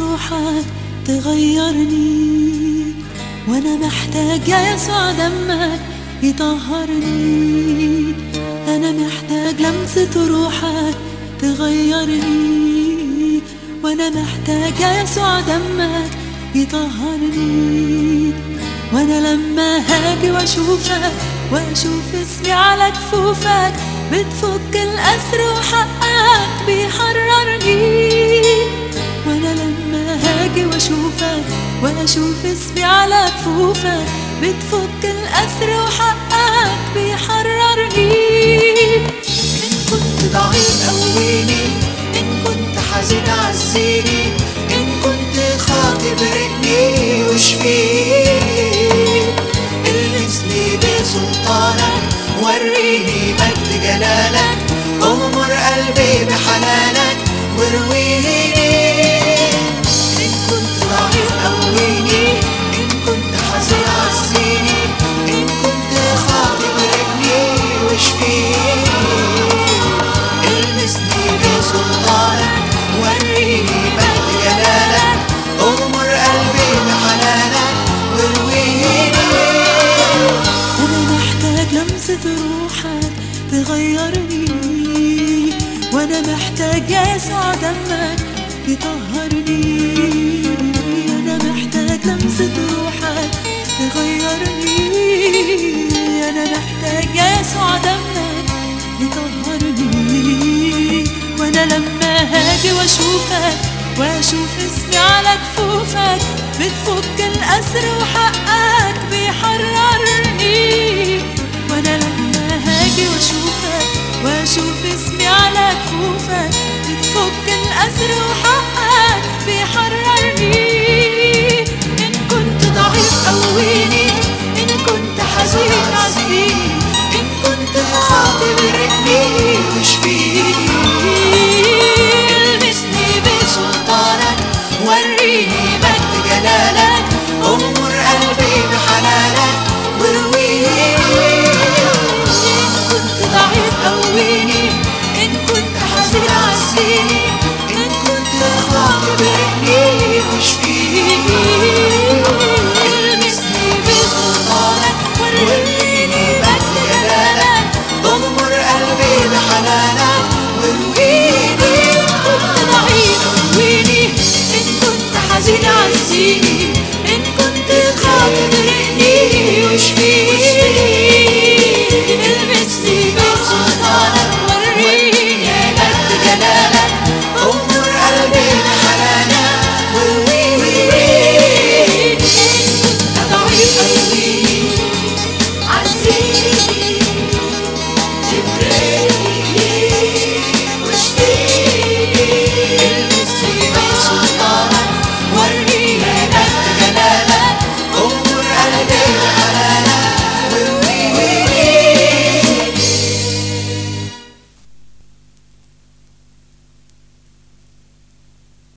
روحك تغيرني وانا محتاج يا يسوع دمك يطهرني انا محتاج لمسة روحك تغيرني وانا محتاج يا يسوع دمك يطهرني وانا لما هاجي واشوفك واشوف اسمي على كفوفك بتفك الاسر وحقك بيحررني وانا لما هاجي واشوفك واشوف اسمي على كفوفك بتفك الاسر وحقك بيحررني إن كنت ضعيف قويني إن كنت حزين عزيني إن كنت خاطي برقني واشفيني المسني بسلطانك وريني مجد جلالك أغمر قلبي بحنانك وارويني إن كنت ضعيف قويني إن كنت حزين عزيني إن كنت خاطي برقني واشفيني المسني بسلطانك وريني مجد جلالك اغمر قلبي بحنانك وارويني أنا محتاج لمسة روحك تغيرني وأنا محتاج يا يسوع دمك يطهرني أنا محتاج لمسة روحك تغيرني أنا محتاج يا يسوع دمك يطهرني وأنا لما هاجي وأشوفك وأشوف اسمي على كفوفك بتفك الأسر وحقك